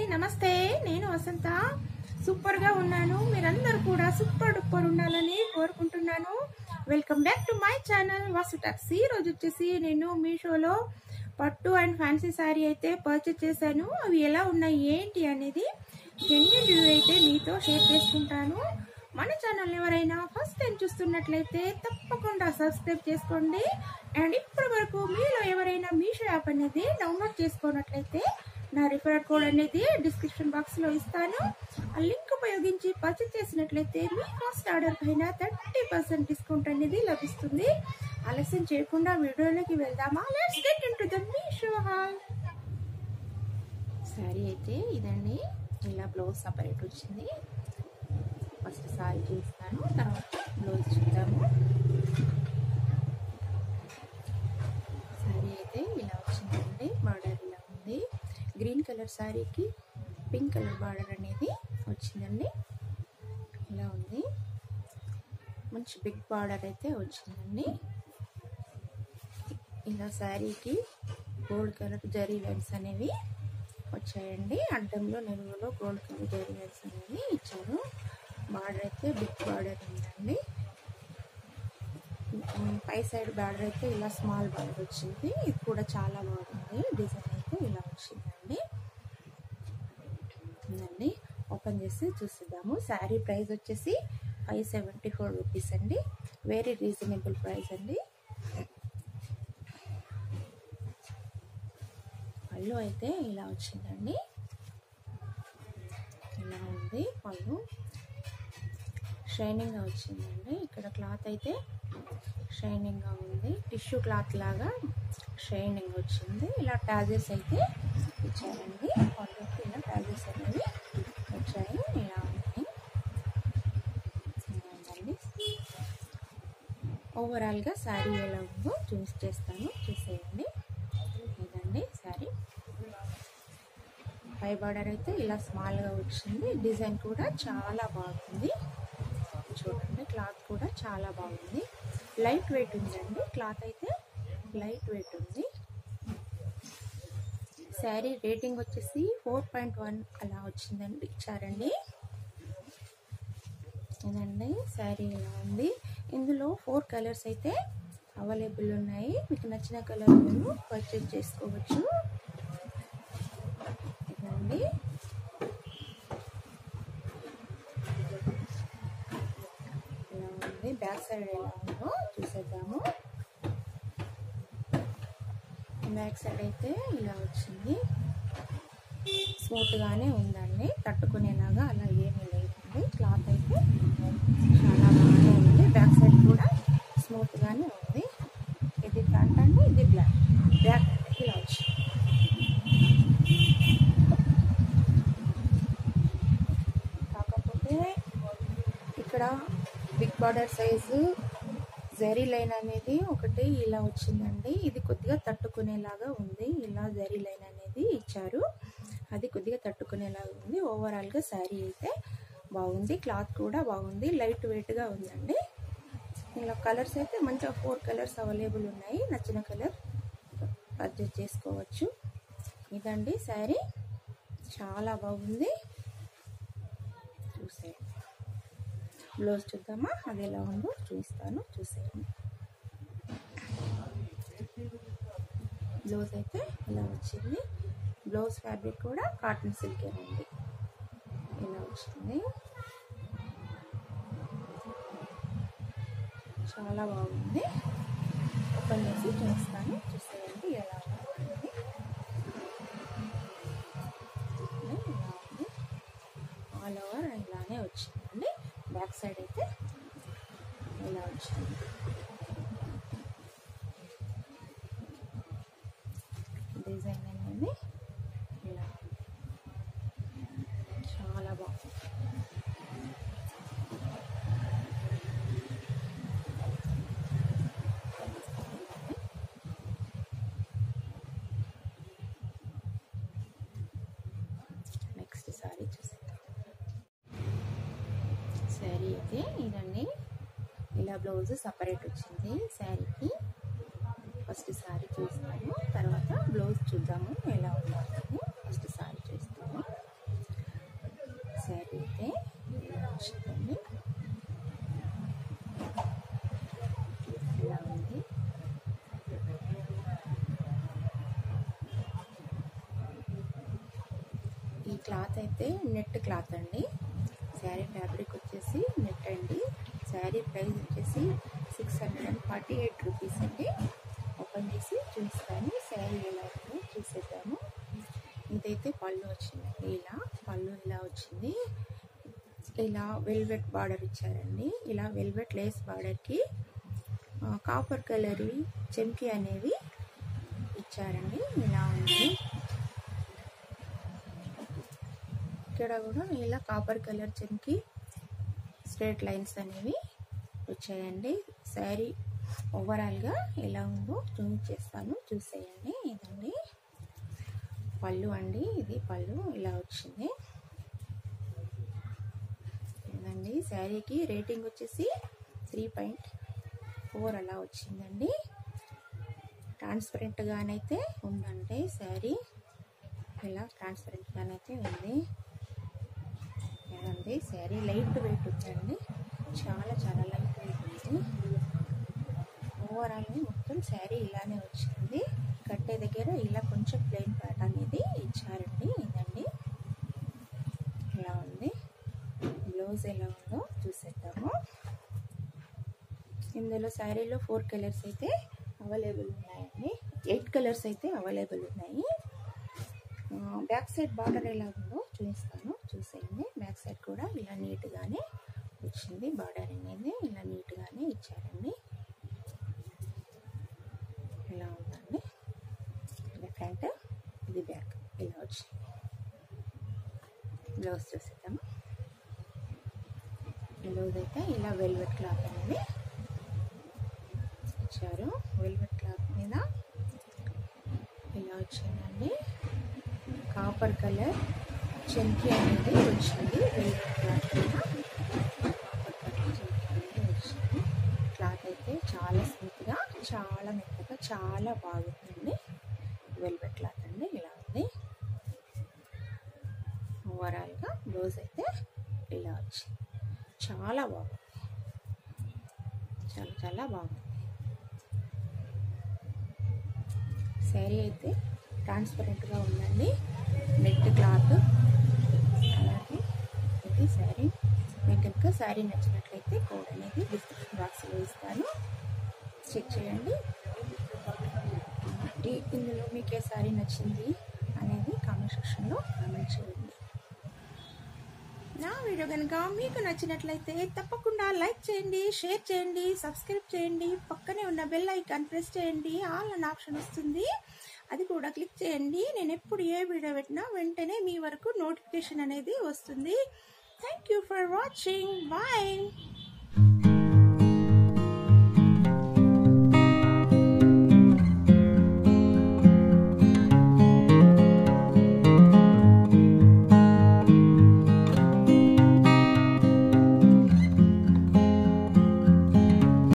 నమస్తే నేను వసంత సూపర్ గా ఉన్నాను మీరందరూ కూడా సూపర్ డూపర్ ఉండాలని కోరుకుంటున్నాను welcome back to my channel Vasu taxi ఈ రోజు వచ్చేసి నేను మీషోలో పట్టు అండ్ ఫ్యాన్సీ శారీ అయితే పర్చేస్ చేశాను అవి ఎలా ఉన్నాయి ఏంటి అనేది జెన్యున్ రివ్యూ అయితే మీతో షేర్ చేసుకుంటాను మన ఛానల్ ఎవరైనా ఫస్ట్ టైం చూస్తున్నట్లయితే తప్పకుండా సబ్స్క్రైబ్ చేసుకోండి అండ్ ఇప్పటి వరకు మీలో ఎవరైనా మీషో యాప్ అనేది డౌన్లోడ్ చేసుకున్నట్లయితే నా రిఫరల్ కోడ్ అనేది డిస్క్రిప్షన్ బాక్స్ లో ఇస్తాను ఆ లింక్ ఉపయోగించి పర్చేస్ చేసినట్లయితే మీ ఫస్ట్ ఆర్డర్ పైన థర్టీ పర్సెంట్ డిస్కౌంట్ అనేది లభిస్తుంది ఆలస్యం చేయకుండా వీడియోలోకి వెళ్దామా let's get into the Meesho haul sari అయితే ఇదండి ఇలా బ్లౌజ్ సపరేట్ వచ్చింది ఫస్ట్ సారీ చూస్తాను తర్వాత బ్లౌజ్ చూద్దాము సారీ అయితే ఇలా వచ్చిందండి బార్డర్ ఇలా ఉంది గ్రీన్ కలర్ సారీకి పింక్ కలర్ బార్డర్ అనేది వచ్చిందండి ఇలా ఉంది మంచి బిగ్ బార్డర్ అయితే వచ్చిందండి ఇలా శారీకి గోల్డ్ కలర్ జరీ లైన్స్ అనేవి వచ్చాయండి అడ్డంలో నిలువలో గోల్డ్ కలర్ జరీ లైన్స్ అనేవి ఇచ్చారు బార్డర్ అయితే బిగ్ బార్డర్ ఉందండి పై సైడ్ బార్డర్ అయితే ఇలా స్మాల్ బార్డర్ వచ్చింది ఇది కూడా చాలా బాగుంది డిజైన్ అయితే ఇలా వచ్చిందండి ఉందండి ఓపెన్ చేసి చూసిద్దాము శారీ ప్రైస్ వచ్చేసి ఫైవ్ సెవెంటీ ఫోర్ రూపీస్ అండి వెరీ రీజనబుల్ ప్రైస్ అండి పళ్ళు అయితే ఇలా వచ్చిందండి ఇలా ఉంది పళ్ళు షైనింగ్గా వచ్చిందండి ఇక్కడ క్లాత్ అయితే షైనింగ్గా ఉంది టిష్యూ క్లాత్ లాగా షైనింగ్ వచ్చింది ఇలా టాజెస్ అయితే ఇచ్చారండి పళ్ళకి ఇలా టాజెస్ అనేవి వచ్చాయి ఇలా ఉన్నాయి ఉందండి ఓవరాల్గా శారీ ఎలా ఉందో చూస్ చేస్తాను చూసేయండి ఇదండి శారీ పై బార్డర్ అయితే ఇలా స్మాల్గా వచ్చింది డిజైన్ కూడా చాలా బాగుంది చూడండి క్లాత్ కూడా చాలా బాగుంది లైట్ వెయిట్ ఉందండి క్లాత్ అయితే లైట్ వెయిట్ ఉంది శారీ రేటింగ్ వచ్చేసి ఫోర్ పాయింట్ వన్ అలా వచ్చిందండి ఇచ్చారండి ఇదండి శారీ ఇలా ఉంది ఇందులో ఫోర్ కలర్స్ అయితే అవైలబుల్ ఉన్నాయి మీకు నచ్చిన కలర్ మీరు పర్చేజ్ చేసుకోవచ్చు ఇదండి ఇలా ఉంది బ్యాక్ సైడ్ ఎలా ఉందో చూసేద్దాము బ్యాక్ సైడ్ అయితే ఇలా వచ్చింది స్మూత్గానే ఉందండి తట్టుకునేలాగా అలా ఏమీ లేదండి క్లాత్ అయితే చాలా బాగానే ఉంది బ్యాక్ సైడ్ కూడా స్మూత్గానే ఉంది ఇది ఫ్రంట్ అండి ఇది బ్లాక్ బ్యాక్ ఇలా వచ్చింది కాకపోతే ఇక్కడ big border size zari line అనేది ఒకటి ఇలా వచ్చిందండి ఇది కొద్దిగా తట్టుకునేలాగా ఉంది ఇలా జరీ లైన్ అనేది ఇచ్చారు అది కొద్దిగా తట్టుకునేలాగా ఉంది ఓవరాల్గా శారీ అయితే బాగుంది క్లాత్ కూడా బాగుంది లైట్ వెయిట్గా ఉందండి ఇలా కలర్స్ అయితే మంచిగా ఫోర్ కలర్స్ అవైలబుల్ ఉన్నాయి నచ్చిన కలర్ పర్చేజ్ చేసుకోవచ్చు ఇదండి శారీ చాలా బాగుంది చూసేయండి బ్లౌజ్ చూద్దామా అది ఎలా ఉందో చూస్తాను చూసేయండి బ్లౌజ్ అయితే ఇలా వచ్చింది బ్లౌజ్ ఫ్యాబ్రిక్ కూడా కాటన్ సిల్కే ఉంది ఇలా వచ్చింది చాలా బాగుంది ఓపెన్ చేసి చూస్తాను చూసేయండి ఎలా ఉంది ఇలా ఉంది ఆల్ ఓవర్ ఇలానే వచ్చిందండి బ్యాక్ సైడ్ అయితే ఇలా వచ్చింది డిజైన్ అనేది ఇలా చాలా బాగుంది నెక్స్ట్ సారీ చూసేద్దాం శారీ అయితే ఇదండి ఇలా బ్లౌజ్ సపరేట్ వచ్చింది శారీకి ఫస్ట్ శారీ చూస్తాము తర్వాత బ్లౌజ్ చూద్దాము ఎలా ఉందో ఫస్ట్ శారీ చూస్తాము ఈ క్లాత్ అయితే నెట్ క్లాత్ అండి శారీ ఫ్యాబ్రిక్ వచ్చేసి నెట్ అండి శారీ ప్రైస్ వచ్చేసి six hundred and forty eight rupees అండి ఓపెన్ చేసి చూస్తాను శారీ ఎలా ఉందో చూసేద్దాము ఇదైతే పళ్ళు వచ్చిందండి ఇలా పళ్ళు ఇలా వచ్చింది ఇలా వెల్వెట్ బార్డర్ ఇచ్చారండి ఇలా వెల్వెట్ లేస్ బార్డర్కి కాపర్ కలర్ చెంకి అనేవి ఇచ్చారండి ఇలా ఉంది ఇక్కడ కూడా ఇలా కాపర్ కలర్ చెంకి స్ట్రేట్ లైన్స్ అనేవి వచ్చాయండి శారీ ఓవరాల్గా ఎలా ఉందో చూపించేస్తాను చూసేయండి ఇదండి పళ్ళు అండి ఇది పళ్ళు ఇలా వచ్చింది ఇదండి శారీకి రేటింగ్ వచ్చేసి త్రీ పాయింట్ ఫోర్ అలా వచ్చిందండి ట్రాన్స్పరెంట్గానైతే ఉందండి శారీ ఇలా ట్రాన్స్పరెంట్గానైతే ఉంది ఉంది శారీ లైట్ వెయిట్ ఉందండి చాలా చాలా లైట్ వెయిట్ ఉంది ఓవరాల్ మొత్తం శారీ ఇలానే వచ్చింది కట్టే దగ్గర ఇలా కొంచెం ప్లెయిన్ ప్యాట్ అనేది ఇచ్చారండి ఇదండి ఇలా ఉంది బ్లౌజ్ ఎలా ఉందో చూసేద్దాము ఇందులో శారీలో ఫోర్ కలర్స్ అయితే అవైలబుల్ ఉన్నాయండి ఎయిట్ కలర్స్ అయితే అవైలబుల్ ఉన్నాయి బ్యాక్ సైడ్ బార్డర్ ఎలా ఉందో చూపిస్తాను చూసేయండి బ్యాక్ సైడ్ కూడా ఇలా నీట్గానే వచ్చింది బార్డర్ అనేది ఇలా నీట్గానే ఇచ్చారండి ఇలా ఉందండి ఇది ఫ్రంట్ ఇది బ్యాక్ ఇలా వచ్చింది బ్లౌజ్ చూసేద్దాము బ్లౌజ్ అయితే ఇలా వెల్వెట్ క్లాత్ అనేది ఇచ్చారు వెల్వెట్ క్లాత్ మీద ఇలా వచ్చిందండి కాపర్ కలర్ చెంకి అనేది వచ్చింది వెల్వెట్ క్లాత్ మీద కాపర్ కలర్ చెంకి అనేది వచ్చింది క్లాత్ అయితే చాలా స్మూత్గా చాలా మెత్తగా చాలా బాగుందండి వెల్వెట్ క్లాత్ అండి ఇలా ఉంది ఓవరాల్గా బ్లౌజ్ అయితే ఇలా వచ్చింది చాలా బాగుంది చాలా చాలా బాగుంది శారీ అయితే ట్రాన్స్పరెంట్గా ఉందండి నెట్ క్లాత్ అలాగే ఇది శారీ మీకు కనుక శారీ నచ్చినట్లయితే కోడ్ అనేది డిస్క్రిప్షన్ బాక్స్లో ఇస్తాను చెక్ చేయండి ఇందులో మీకు ఏ శారీ నచ్చింది అనేది కామెంట్ సెక్షన్లో కామెంట్ చేయండి నా వీడియో కనుక మీకు నచ్చినట్లయితే తప్పకుండా లైక్ చేయండి షేర్ చేయండి సబ్స్క్రైబ్ చేయండి పక్కనే ఉన్న బెల్ ఐకాన్ ప్రెస్ చేయండి ఆల్ అన్న ఆప్షన్ వస్తుంది అది కూడా క్లిక్ చేయండి నేను ఎప్పుడు ఏ వీడియో పెట్టినా వెంటనే మీ వరకు నోటిఫికేషన్ అనేది వస్తుంది thank you for watching bye